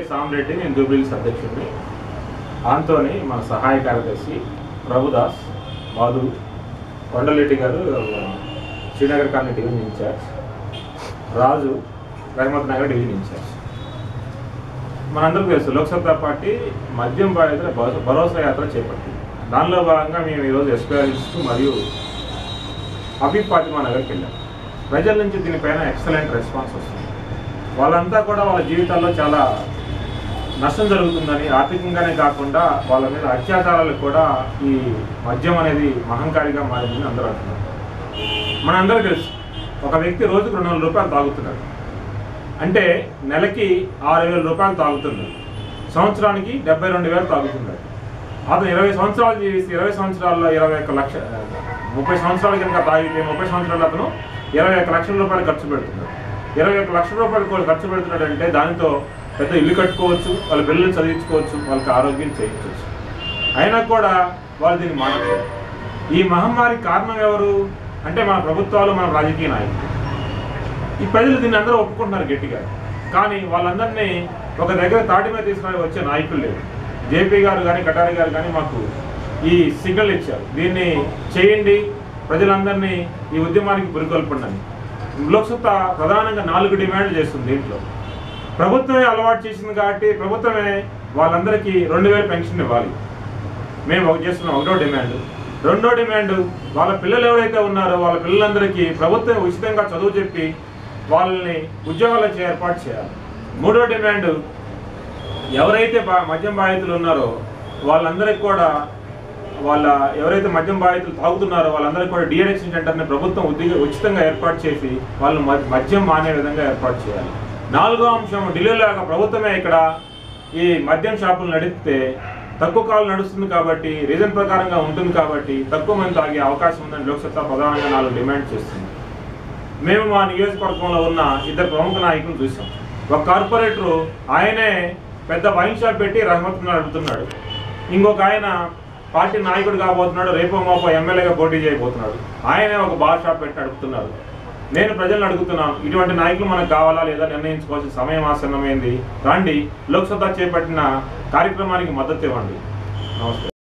సామరెడ్డి నేను జూబ్లీస్ అధ్యక్షుడిని ఆంతోని మన సహాయ కార్యదర్శి ప్రభుదాస్ మధు కొండలెడ్డి గారు Srinagar colony division incharge Raju Rahamat Nagar division incharge మనందరికీ తెలుసు లోక్సత్తా పార్టీ మద్యం బాధితుల భరో- భరోసా యాత్ర చేపట్టింది దానిలో భాగంగా మేము ఈరోజు ఎస్పీఆర్ హిల్స్కు మరియు హబీబ్ ఫాతిమా నగర్కి వెళ్ళాం ప్రజల నుంచి దీనిపైన ఎక్సలెంట్ రెస్పాన్స్ వస్తుంది వాళ్ళంతా కూడా వాళ్ళ జీవితాల్లో చాలా నష్టం జరుగుతుందని ఆర్థికంగానే కాకుండా వాళ్ళ మీద అత్యాచారాలకు కూడా ఈ మద్యం అనేది మహంకారిగా మారిందని అందరూ అంటున్నారు మనందరికీ తెలుసు ఒక వ్యక్తి రోజుకు రెండు వందల రూపాయలు తాగుతున్నాడు అంటే నెలకి ఆరు వేల రూపాయలు తాగుతున్నాడు సంవత్సరానికి డెబ్బై రెండు వేలు తాగుతున్నాడు అతను ఇరవై సంవత్సరాలు జీవిస్తే ఇరవై సంవత్సరాల్లో ఇరవై ఒక్క లక్ష ముప్పై సంవత్సరాలు కనుక తాగితే ముప్పై సంవత్సరాలు అతను ఇరవై ఒక్క లక్షల రూపాయలు ఖర్చు పెడుతున్నాడు ఇరవై ఒక్క లక్షల రూపాయలు కూడా ఖర్చు పెడుతున్నాడు అంటే దానితో పెద్ద ఇల్లు కట్టుకోవచ్చు వాళ్ళ పిల్లల్ని చదివించుకోవచ్చు వాళ్ళకి ఆరోగ్యం చేయించవచ్చు అయినా కూడా వాళ్ళు దీన్ని మానట్లేదు ఈ మహమ్మారి కారణం ఎవరు అంటే మన ప్రభుత్వాలు మన రాజకీయ నాయకులు ఈ ప్రజలు దీన్ని అందరూ ఒప్పుకుంటున్నారు గట్టిగా కానీ వాళ్ళందరినీ ఒక దగ్గర తాటి మీద తీసుకుని వచ్చే నాయకులు లేరు జేపీ గారు కానీ కటారి గారు కానీ మాకు ఈ సిగ్నల్ ఇచ్చారు దీన్ని చేయండి ప్రజలందరినీ ఈ ఉద్యమానికి పురికొల్పండి లోక్సత్తా ప్రధానంగా నాలుగు డిమాండ్లు చేస్తుంది దీంట్లో ప్రభుత్వమే అలవాటు చేసింది కాబట్టి ప్రభుత్వమే వాళ్ళందరికీ రెండు వేలు పెన్షన్ ఇవ్వాలి మేము ఒక చేస్తున్నాం ఒకటో డిమాండ్ రెండో డిమాండ్ వాళ్ళ పిల్లలు ఎవరైతే ఉన్నారో వాళ్ళ పిల్లలందరికీ ప్రభుత్వం ఉచితంగా చదువు చెప్పి వాళ్ళని ఉద్యోగాలు ఇచ్చే ఏర్పాటు చేయాలి మూడో డిమాండ్ ఎవరైతే బా మద్యం బాధితులు ఉన్నారో వాళ్ళందరికీ కూడా వాళ్ళ ఎవరైతే మద్యం బాధితులు తాగుతున్నారో వాళ్ళందరికీ కూడా డిఎడిక్షన్ సెంటర్ని ప్రభుత్వం ఉద్యోగ ఉచితంగా ఏర్పాటు చేసి వాళ్ళు మ- మద్యం మానే విధంగా ఏర్పాటు చేయాలి నాలుగో అంశం ఢిల్లీలో ఒక ప్రభుత్వమే ఇక్కడ ఈ మద్యం షాపులు నడిపితే తక్కువ కాలం నడుస్తుంది కాబట్టి రీజన్ ప్రకారంగా ఉంటుంది కాబట్టి తక్కువ మంది తాగే అవకాశం ఉందని లోక్సత్తా ప్రధానంగా నాలుగు డిమాండ్ చేస్తుంది మేము మా నియోజకవర్గంలో ఉన్న ఇద్దరు ప్రముఖ నాయకులు చూసాం ఒక కార్పొరేటర్ ఆయనే పెద్ద వైన్ షాప్ పెట్టి రహమత్ నడుపుతున్నాడు ఇంకొక ఆయన పార్టీ నాయకుడు కాబోతున్నాడు రేపో మాపో ఎమ్మెల్యేగా పోటీ చేయబోతున్నాడు ఆయనే ఒక బార్ షాప్ పెట్టి నడుపుతున్నాడు నేను ప్రజలను అడుగుతున్నాను ఇటువంటి నాయకులు మనకు కావాలా లేదా నిర్ణయించుకోవాల్సిన సమయం ఆసన్నమైంది రండి లోక్సభ చేపట్టిన కార్యక్రమానికి మద్దతు ఇవ్వండి నమస్తే